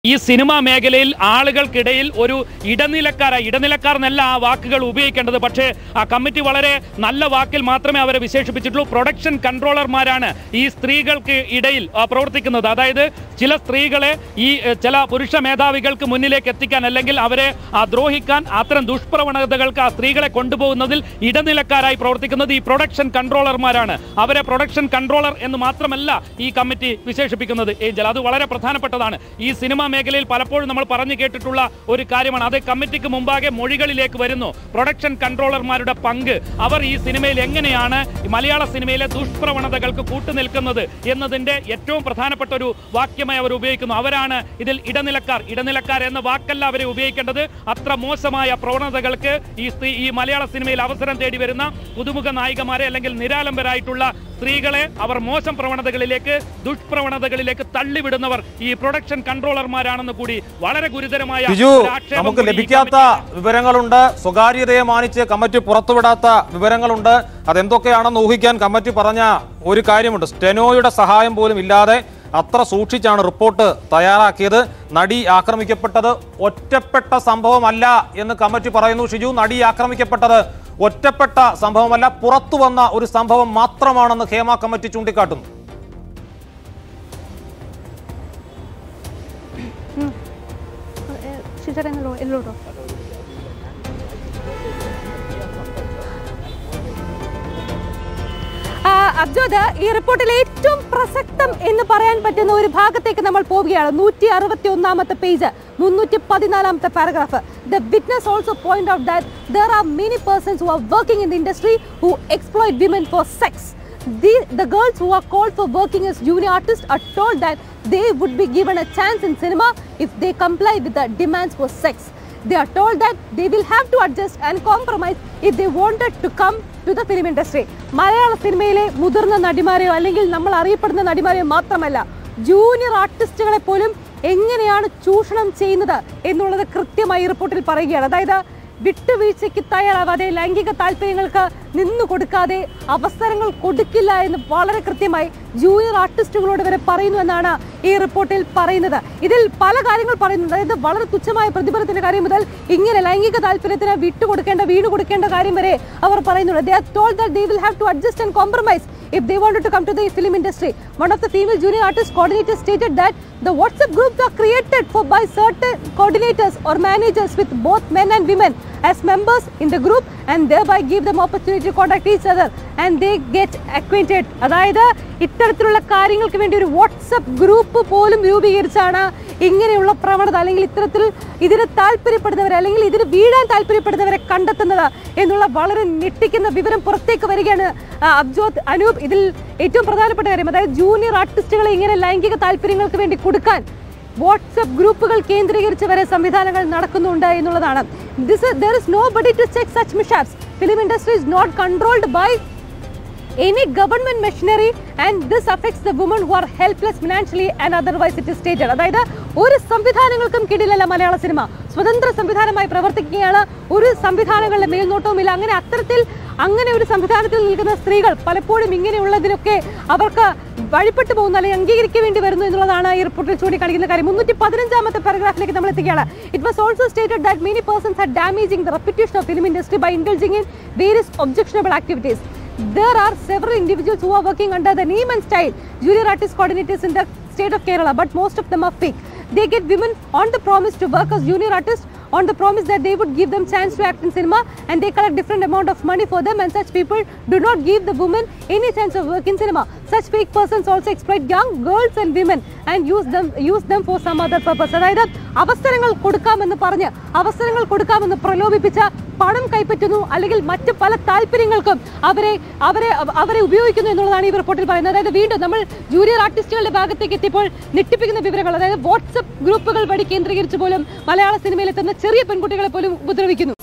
ഈ സിനിമാ മേഖലയിൽ ആളുകൾക്കിടയിൽ ഒരു ഇടനിലക്കാര ഇടനിലക്കാർ എന്നല്ല ആ വാക്കുകൾ ഉപയോഗിക്കേണ്ടത് പക്ഷേ ആ കമ്മിറ്റി വളരെ നല്ല വാക്കിൽ മാത്രമേ അവരെ വിശേഷിപ്പിച്ചിട്ടുള്ളൂ പ്രൊഡക്ഷൻ കൺട്രോളർമാരാണ് ഈ സ്ത്രീകൾക്ക് ഇടയിൽ ആ, പ്രവർത്തിക്കുന്നത് അതായത് ചില സ്ത്രീകളെ ഈ എ, ചില പുരുഷ മേധാവികൾക്ക് മുന്നിലേക്ക് എത്തിക്കാൻ അല്ലെങ്കിൽ അവരെ ആ, ദ്രോഹിക്കാൻ അത്തരം ദുഷ്പ്രവണതകൾക്ക് ആ സ്ത്രീകളെ കൊണ്ടുപോകുന്നതിൽ ഇടനിലക്കാരായി പ്രവർത്തിക്കുന്നത് ഈ പ്രൊഡക്ഷൻ കൺട്രോളർമാരാണ് അവരെ പ്രൊഡക്ഷൻ കൺട്രോളർ എന്ന് മാത്രമല്ല ഈ കമ്മിറ്റി വിശേഷിപ്പിക്കുന്നത് ഏഞ്ചൽ അത് വളരെ പ്രധാനപ്പെട്ടതാണ് ഈ സിനിമാ മേഖലയിൽ പലപ്പോഴും നമ്മൾ പറഞ്ഞു കേട്ടിട്ടുള്ള ഒരു കാര്യമാണ് അത് കമ്മിറ്റിക്ക് മുമ്പാകെ മൊഴികളിലേക്ക് വരുന്നു പ്രൊഡക്ഷൻ കൺട്രോളർമാരുടെ പങ്ക് അവർ ഈ സിനിമയിൽ എങ്ങനെയാണ് ഈ മലയാള സിനിമയിലെ ദുഷ്പ്രവണതകൾക്ക് കൂട്ടുനിൽക്കുന്നത് എന്നതിന്റെ ഏറ്റവും പ്രധാനപ്പെട്ട ഒരു വാക്യമായി അവർ ഉപയോഗിക്കുന്നു അവരാണ് ഇതിൽ ഇടനിലക്കാർ ഇടനിലക്കാർ എന്ന വാക്കല്ല അവരെ ഉപയോഗിക്കേണ്ടത് അത്ര മോശമായ പ്രവണതകൾക്ക് ഈ സ്ത്രീ ഈ മലയാള സിനിമയിൽ അവസരം തേടി വരുന്ന പുതുമുഖ നായികമാരെ അല്ലെങ്കിൽ നിരാലംബരായിട്ടുള്ള സ്ത്രീകളെ അവർ മോശം പ്രവണതകളിലേക്ക് ദുഷ്പ്രവണതകളിലേക്ക് തള്ളിവിടുന്നവർ ഈ പ്രൊഡക്ഷൻ കൺട്രോളർമാരാണെന്ന് കൂടി വളരെ ഗുരുതരമായ ബിജു ഒരു ആക്ഷേപം നമുക്ക് കൂടി ഈ ലഭിക്കാത്ത കമ്മിറ്റി- വിവരങ്ങളുണ്ട് സ്വകാര്യതയെ മാനിച്ച് കമ്മിറ്റി പുറത്തുവിടാത്ത വിവരങ്ങളുണ്ട് അതെന്തൊക്കെയാണെന്ന് ഊഹിക്കാൻ കമ്മിറ്റി പറഞ്ഞ ഒരു കാര്യമുണ്ട് സ്റ്റെനോയുടെ സഹായം പോലും ഇല്ലാതെ അത്ര സൂക്ഷിച്ചാണ് റിപ്പോർട്ട് തയ്യാറാക്കിയത് നടി ആക്രമിക്കപ്പെട്ടത് ഒറ്റപ്പെട്ട സംഭവമല്ല എന്ന് കമ്മിറ്റി പറയുന്നു ഷിജു നടി ആക്രമിക്കപ്പെട്ടത് ഒറ്റപ്പെട്ട സംഭവമല്ല പുറത്തു വന്ന ഒരു സംഭവം മാത്രമാണെന്ന് ഹേമ കമ്മിറ്റി ചൂണ്ടിക്കാട്ടുന്നു സിജർ എന്നല്ലോ എല്ലോടോ അബ്ജോദ് ഈ റിപ്പോർട്ടിൽ ഏറ്റവും പ്രസക്തം എന്ന് പറയാൻ പറ്റുന്ന ഒരു ഭാഗത്തേക്ക് നമ്മൾ പോവുകയാണ് നൂറ്റി അറുപത്തി ഒന്നാമത്തെ പേജ് മുന്നൂറ്റി പതിനാലാമത്തെ paragraph the witness also point out that there are many persons who are working in the industry who exploit women for sex The, the girls who are called for working as junior artists are told that they would be given a chance in cinema if they comply with the demands for sex. They are told that they will have to adjust and compromise if they wanted to come to the film industry. മലയാള സിനിമയിലെ മുതിർന്ന നടിമാരെയോ അല്ലെങ്കിൽ നമ്മൾ അറിയപ്പെടുന്ന നടിമാരെയോ മാത്രമല്ല junior ആർട്ടിസ്റ്റുകളെ പോലും എങ്ങനെയാണ് ചൂഷണം ചെയ്യുന്നത് എന്നുള്ളത് കൃത്യമായി ഈ റിപ്പോർട്ടിൽ പറയുകയാണ് അതായത് വിട്ടുവീഴ്ചയ്ക്ക് തയ്യാറാവാതെ ലൈംഗിക താല്പര്യങ്ങൾക്ക് നിന്നു കൊടുക്കാതെ അവസരങ്ങൾ കൊടുക്കില്ല എന്ന് വളരെ കൃത്യമായി ജൂനിയർ ആർട്ടിസ്റ്റുകളോട് വരെ പറയുന്നു എന്നാണ് ഈ റിപ്പോർട്ടിൽ പറയുന്നത് ഇതിൽ പല കാര്യങ്ങൾ പറയുന്നുണ്ട് അതായത് വളരെ തുച്ഛമായ പ്രതിഫലത്തിന്റെ കാര്യം മുതൽ ഇങ്ങനെ ലൈംഗിക താല്പര്യത്തിന് വിട്ടുകൊടുക്കേണ്ട വീണ് കൊടുക്കേണ്ട കാര്യം വരെ അവർ പറയുന്നുണ്ട് they are told that they will have to adjust and compromise if they wanted to come to the film industry. One of the female junior artist coordinators stated that the WhatsApp groups are created for by certain coordinators or managers with both men and women as members in the group and thereby give them opportunity to contact each other and they get acquainted. അതായത് ഇത്തരത്തിലുള്ള കാര്യങ്ങൾക്ക് വേണ്ടി ഒരു WhatsApp group പോലും രൂപീകരിച്ചാണ് ഇങ്ങനെയുള്ള പ്രവണത അല്ലെങ്കിൽ ഇത്തരത്തിൽ ഇതിന് താല്പര്യപ്പെടുന്നവരെ അല്ലെങ്കിൽ ഇതിന് വീഴാൻ താല്പര്യപ്പെടുന്നവരെ കണ്ടെത്തുന്നത് എന്നുള്ള വളരെ ഞെട്ടിക്കുന്ന വിവരം പുറത്തേക്ക് വരികയാണ് ആ, അബ്ജോത് അനൂപ് ഇതിൽ ഏറ്റവും പ്രധാനപ്പെട്ട കാര്യം അതായത് ജൂനിയർ ആർട്ടിസ്റ്റുകളെ ഇങ്ങനെ ലൈംഗിക താല്പര്യങ്ങൾക്ക് വേണ്ടി കൊടുക്കാൻ വാട്സപ്പ് ഗ്രൂപ്പുകൾ കേന്ദ്രീകരിച്ച് വരെ സംവിധാനങ്ങൾ നടക്കുന്നുണ്ട് എന്നുള്ളതാണ് this there is nobody to check such mishaps film industry is not controlled by any government machinery and this affects the women who are helpless financially and otherwise it is stated അതായത് ഒരു സംവിധാനങ്ങൾക്കും കീഴിലല്ല മലയാള cinema സ്വതന്ത്ര സംവിധാനമായി പ്രവർത്തിക്കുകയാണ് ഒരു സംവിധാനങ്ങളുടെ മേൽനോട്ടവുമില്ല അങ്ങനെ അത്തരത്തിൽ അങ്ങനെ ഒരു സംവിധാനത്തിൽ നിൽക്കുന്ന സ്ത്രീകൾ പലപ്പോഴും ഇങ്ങനെയുള്ളതിനൊക്കെ അവർക്ക് വഴിപ്പെട്ടു പോകുന്ന അല്ലെങ്കിൽ അംഗീകരിക്കേണ്ടി വരുന്നു എന്നുള്ളതാണ് ഈ റിപ്പോർട്ടിൽ ചൂണ്ടിക്കാണിക്കുന്ന കാര്യം മുന്നൂറ്റി പതിനഞ്ചാമത്തെ പാരഗ്രാഫിലേക്ക് നമ്മൾ എത്തുകയാണ് it was also stated that many persons are damaging the reputation of film industry by indulging in various objectionable activities there are several individuals who are working under the name and style junior artist coordinators in the state of kerala but most of them are fake they get women on the promise to work as junior artists on the promise that they would give them chance to act in cinema and they collect different amount of money for them and such people do not give the women any chance of work in cinema such fake persons also exploit young girls and women and use them use them for some other purpose അതായത് അവസരങ്ങൾ കൊടുക്കാമെന്ന് പറഞ്ഞ് അവസരങ്ങൾ കൊടുക്കാമെന്ന് പ്രലോഭിപ്പിച്ച പണം കൈപ്പറ്റുന്നു അല്ലെങ്കിൽ മറ്റ് പല താല്പര്യങ്ങൾക്കും അവരെ അവരെ അവരെ ഉപയോഗിക്കുന്നു എന്നുള്ളതാണ് ഈ റിപ്പോർട്ടിൽ പറയുന്നത് അതായത് വീണ്ടും നമ്മൾ ജൂനിയർ ആർട്ടിസ്റ്റുകളുടെ ഭാഗത്തേക്ക് എത്തിയപ്പോൾ ഞെട്ടിപ്പിക്കുന്ന വിവരങ്ങൾ അതായത് വാട്സപ്പ് ഗ്രൂപ്പുകൾ വഴി കേന്ദ്രീകരിച്ച് പോലും മലയാള സിനിമയിൽ എത്തുന്ന ചെറിയ പെൺകുട്ടികളെ പോലും ഉപദ്രവിക്കുന്നു